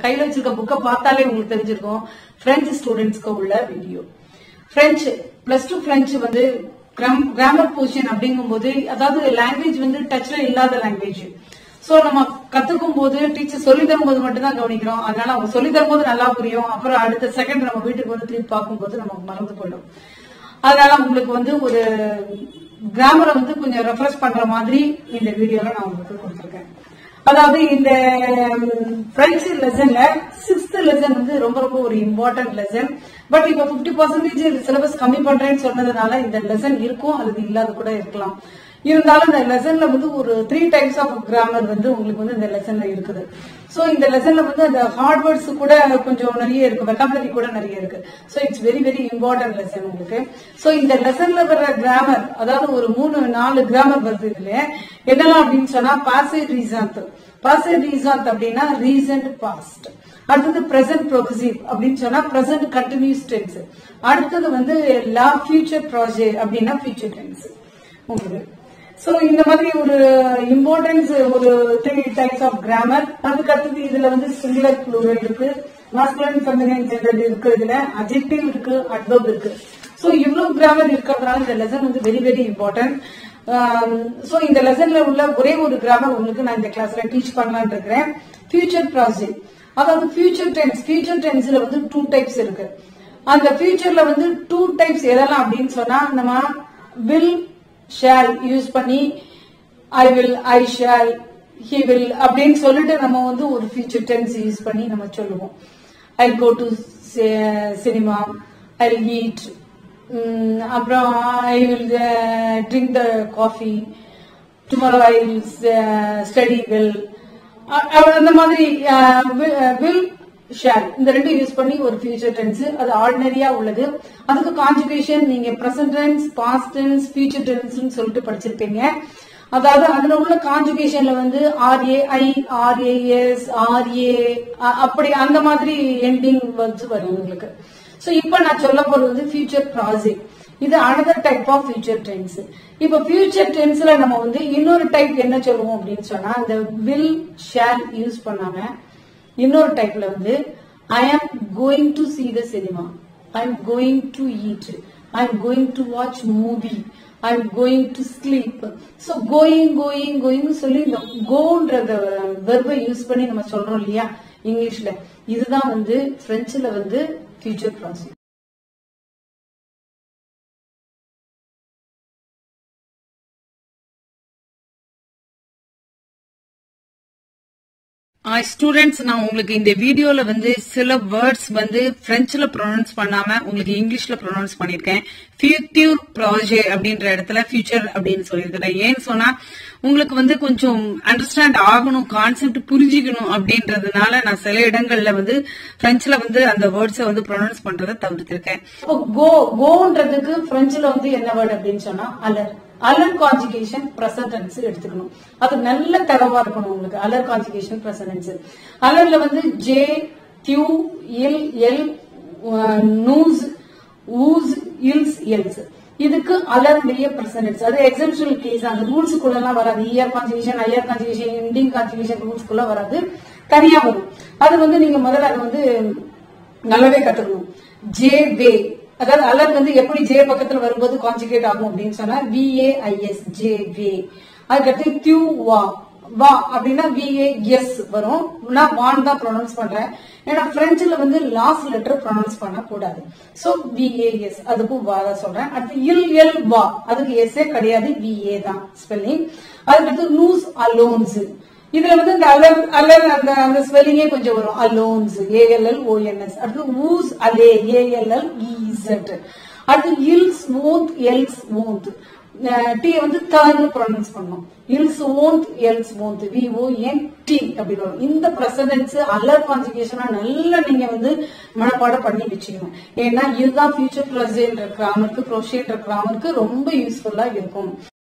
கையில வச்சிருக்க புக்கை பார்த்தாலே உங்களுக்கு தெரிஞ்சிருக்கும் பிரெஞ்சு ஸ்டூடெண்ட்ஸ்க்கு உள்ள video French plus two French வந்து கிராமர் போர்ஷன் அப்படிங்கும்போது அதாவது லாங்குவேஜ் வந்து டச்ல இல்லாத லாங்குவேஜ் சோ நம்ம கத்துக்கும் போது டீச்சர் சொல்லி தரும்போது மட்டும்தான் கவனிக்கிறோம் அதனால அவங்க சொல்லி தரும்போது நல்லா புரியும் அப்புறம் அடுத்த செகண்ட் நம்ம வீட்டுக்கு வந்து திருப்பி பார்க்கும்போது நமக்கு மறந்து போயிடும் அதனால உங்களுக்கு வந்து ஒரு கிராமரை வந்து கொஞ்சம் ரெஃப்ரெஷ் பண்ற மாதிரி இந்த வீடியோல நான் உங்களுக்கு கொடுத்துருக்கேன் அதாவது இந்த பிரெஞ்சு லெசன்ல சிக்ஸ்த் லெசன் வந்து ரொம்ப ரொம்ப ஒரு இம்பார்ட்டன்ட் லெசன் பட் இப்ப பிப்டி பர்சன்டேஜ் சிலபஸ் கம்மி பண்றேன்னு சொன்னதுனால இந்த லெசன் இருக்கும் அல்லது இல்லாத கூட இருக்கலாம் இருந்தாலும் இந்த லெசன்ல வந்து ஒரு த்ரீ டைப்ஸ் ஆஃப் கிராமர் வந்து உங்களுக்கு வந்து இந்த லெசன்ல இருக்குது சோ இந்த லெசன்ல வந்து அந்த ஹார்ட் வேர்ட்ஸ் கூட கொஞ்சம் நிறைய இருக்கு வெக்காபுலரி கூட நிறைய இருக்கு so it's very very important lesson உங்களுக்கு சோ இந்த லெசன்ல வர்ற கிராமர் அதாவது ஒரு மூணு நாலு கிராமர் வருது இதுல என்னெல்லாம் அப்படின்னு சொன்னா பாசேஜ் ரீசாந்த் பாசேஜ் ரீசாந்த் அப்படின்னா ரீசன்ட் பாஸ்ட் அடுத்தது பிரசன்ட் ப்ரோக்சிவ் அப்படின்னு சொன்னா பிரசன்ட் கண்டினியூஸ் டென்ஸ் அடுத்தது வந்து லா ஃபியூச்சர் ப்ராஜெக்ட் அப்படின்னா ஃபியூச்சர் டென்ஸ் உங்களுக்கு சோ இந்த மாதிரி ஒரு இம்பார்ட்டன்ஸ் ஒரு த்ரீ டைப்ஸ் ஆஃப் கிராமர் அதுக்கு அடுத்தது இதுல வந்து சிங்குலர் ப்ளூரல் இருக்கு மாஸ்குலன் ஃபெமினின் ஜெண்டர் இருக்கு இதுல அஜெக்டிவ் இருக்கு அட்வர்ப் இருக்கு சோ இவ்வளவு கிராமர் இருக்கிறதுனால இந்த லெசன் வந்து வெரி வெரி இம்பார்ட்டன்ட் சோ இந்த லெசன்ல உள்ள ஒரே ஒரு கிராமர் உங்களுக்கு நான் இந்த கிளாஸ்ல டீச் பண்ணலாம்னு இருக்கிறேன் ஃபியூச்சர் ப்ராஜெக்ட் அதாவது ஃபியூச்சர் டென்ஸ் ஃபியூச்சர் டென்ஸ்ல வந்து டூ டைப்ஸ் இருக்கு அந்த ஃபியூச்சர்ல வந்து டூ டைப்ஸ் எதெல்லாம் அப்படின்னு சொன்னா நம்ம வில் ஷேல் யூஸ் பண்ணி I will I shall he will அப்படின்னு சொல்லிட்டு நம்ம வந்து ஒரு ஃபியூச்சர் டென்ஸ் யூஸ் பண்ணி நம்ம சொல்லுவோம் I go to cinema I eat அப்புறம் I will drink the coffee tomorrow I will study well அந்த மாதிரி வில் ஷேர் இந்த ரெண்டு யூஸ் பண்ணி ஒரு ஃபியூச்சர் டென்ஸ் அது ஆர்டினரியா உள்ளது அதுக்கு கான்ஜுகேஷன் நீங்க present tense past tense future tense சொல்லிட்டு படிச்சிருப்பீங்க அதாவது அதுல உள்ள கான்ஜுகேஷன்ல வந்து ஆர்ஏஐ ஆர்ஏஎஸ் ஆர்ஏ அப்படி அந்த மாதிரி எண்டிங் வேர்ட்ஸ் வரும் உங்களுக்கு சோ இப்போ நான் சொல்ல போறது வந்து ஃபியூச்சர் ப்ராஜெக்ட் இது another type of future tense இப்ப ஃபியூச்சர் டென்ஸ்ல நம்ம வந்து இன்னொரு டைப் என்ன சொல்லுவோம் அப்படின்னு சொன்னா இந்த வில் ஷேர் யூஸ் பண்ணாம இன்னொரு டைப்ல வந்து I am going to see the cinema I am going to eat I am going to watch movie I am going to sleep so going going going சொல்லி இந்த கோன்றத வெர்பை யூஸ் பண்ணி நம்ம சொல்றோம் இல்லையா இங்கிலீஷ்ல இதுதான் வந்து பிரெஞ்சுல வந்து ஃபியூச்சர் ப்ராஜெக்ட் ஸ்டூடெண்ட்ஸ் நான் உங்களுக்கு இந்த வீடியோல வந்து சில வேர்ட்ஸ் வந்து பிரெஞ்சுல ப்ரொனவுன்ஸ் பண்ணாம உங்களுக்கு இங்கிலீஷ்ல ப்ரொனவுன்ஸ் பண்ணிருக்கேன் ஃபியூட்டிவ் ப்ராஜெக்ட் அப்படின்ற இடத்துல ஃபியூச்சர் அப்படின்னு சொல்லியிருக்கிறேன் ஏன்னு சொன்னா உங்களுக்கு வந்து கொஞ்சம் அண்டர்ஸ்டாண்ட் ஆகணும் கான்செப்ட் புரிஞ்சுக்கணும் அப்படின்றதுனால நான் சில இடங்கள்ல வந்து பிரெஞ்சுல வந்து அந்த வேர்ட்ஸை வந்து ப்ரொனவுன்ஸ் பண்றதை தவிர்த்திருக்கேன் கோ கோன்றதுக்கு பிரெஞ்சுல வந்து என்ன வேர்டு அப்படின்னு சொன்னா அலர் அலர் கான்ஜுகேஷன் பிரசன்டென்ஸ் எடுத்துக்கணும் அது நல்ல தரவா இருக்கணும் உங்களுக்கு அலர் கான்ஜுகேஷன் பிரசன்டென்ஸ் அலர்ல வந்து ஜே டியூ இல் எல் நூஸ் ஊஸ் இல்ஸ் எல்ஸ் இதுக்கு அலருடைய பிரசன்டென்ஸ் அது எக்ஸப்ஷனல் கேஸ் அந்த ரூல்ஸுக்குள்ள எல்லாம் வராது இயர் கான்ஜுகேஷன் ஐயர் கான்ஜுகேஷன் இண்டிங் கான்ஜுகேஷன் ரூல்ஸ்க்குள்ள வராது தனியா வரும் அது வந்து நீங்க முதல்ல அது வந்து நல்லாவே கத்துக்கணும் ஜே வே அதாவது அலர் வந்து எப்படி ஜே பக்கத்துல வரும்போது கான்ஜுகேட் ஆகும் அப்படின்னு சொன்னா விஏஐஎஸ் ஜே வே அதுக்கடுத்து தியூ வா வா அப்படின்னா விஏ எஸ் வரும் நான் வான் தான் ப்ரொனவுன்ஸ் பண்றேன் ஏன்னா பிரெஞ்சுல வந்து லாஸ்ட் லெட்டர் ப்ரொனவுன்ஸ் பண்ண கூடாது சோ விஏஎஸ் அதுக்கும் வா தான் சொல்றேன் அடுத்து இல் எல் வா அதுக்கு எஸ்ஏ கிடையாது விஏ தான் ஸ்பெல்லிங் அதுக்கடுத்து நூஸ் அலோன்ஸ் இதுல வந்து இந்த அலர் அலர் அந்த அந்த ஸ்பெல்லிங்கே கொஞ்சம் வரும் அலோன்ஸ் ஏஎல்எல் ஓஎன்எஸ் அடுத்து ஊஸ் அலே ஏஎல்எல் இசட் அடுத்து இல்ஸ் ஓந்த் எல்ஸ் ஓந்த் டி வந்து தர்னு ப்ரொனவுன்ஸ் பண்ணோம் இல்ஸ் ஓந்த் எல்ஸ் ஓந்த் விஓ என் டி அப்படி வரும் இந்த பிரசடன்ஸ் அலர் கான்ஜுகேஷனா நல்லா நீங்க வந்து மனப்பாடம் பண்ணி வச்சுக்கணும் ஏன்னா இதுதான் ஃபியூச்சர் ப்ளஸ்ன்ற கிராமருக்கு ப்ரொஷேன்ற கிராமருக்கு ரொம்ப யூஸ்ஃபுல்லா இருக்கும்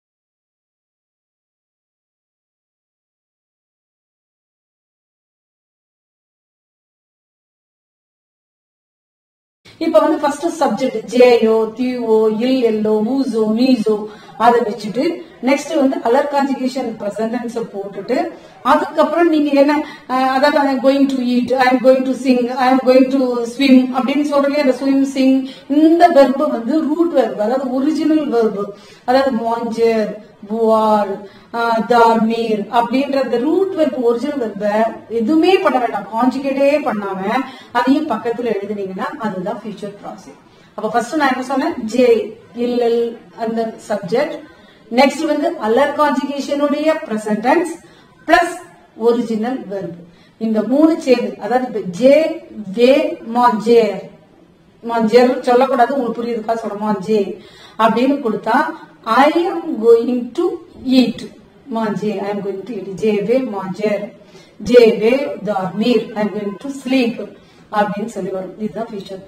இப்ப வந்து ஃபர்ஸ்ட் சப்ஜெக்ட் ஜேயோ தியூவோ இல் எல்லோ ஊசோ மீசோ அதை வச்சுட்டு நெக்ஸ்ட் வந்து அலர் கான்ஜுகேஷன் பிரசன்டென்ஸ் போட்டுட்டு அதுக்கப்புறம் நீங்க என்ன அஹ், அதாவது I going to eat I am going to sing I am going to swim அப்படின்னு சொல்றீங்க அந்த ஸ்விம் சிங் இந்த வெர்பு வந்து ரூட் வெர்பு அதாவது ஒரிஜினல் வெர்பு அதாவது மாஞ்சர் புவார் தார்மீர் அப்படின்ற அந்த ரூட் வெர்பு ஒரிஜினல் வெர்ப எதுவுமே பண்ண வேண்டாம் கான்ஜுகேட்டே பண்ணாம அதையும் பக்கத்துல எழுதுனீங்கன்னா அதுதான் ஃபியூச்சர் ப்ராசஸ் அப்ப ஃபர்ஸ்ட் நான் என்ன சொன்னேன் ஜே இல்லல் அந்த சப்ஜெக்ட் நெக்ஸ்ட் வந்து அலர் கான்ஜுகேஷனுடைய பிரசன்டென்ஸ் பிளஸ் ஒரிஜினல் வெர்ப் இந்த மூணு சேர்ந்து அதாவது இப்ப ஜே வே மாஞ்சேர் மாஞ்சேர் சொல்லக்கூடாது உங்களுக்கு புரியுதுக்கா சொல்ற மாஞ்சே அப்படின்னு கொடுத்தா I am going to eat மாஞ்சே I am going to eat ஜே வே மாஞ்சேர் ஜே வே தார்மீர் I am going to sleep அப்படின்னு சொல்லி வரும் இதுதான் future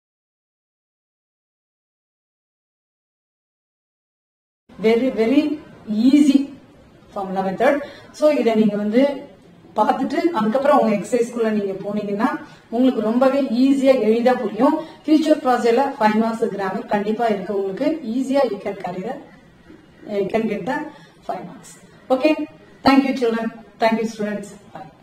very very easy formula method so இதை நீங்க வந்து பார்த்துட்டு அதுக்கப்புறம் உங்க எக்ஸசைஸ்க்குள்ள நீங்க போனீங்கன்னா உங்களுக்கு ரொம்பவே ஈஸியா எளிதா புரியும் ஃபியூச்சர் ப்ராஜெக்ட்ல ஃபைவ் மார்க்ஸ் கிராமர் கண்டிப்பா இருக்கு உங்களுக்கு ஈஸியா you can carry you can get the five marks okay thank you children thank you students bye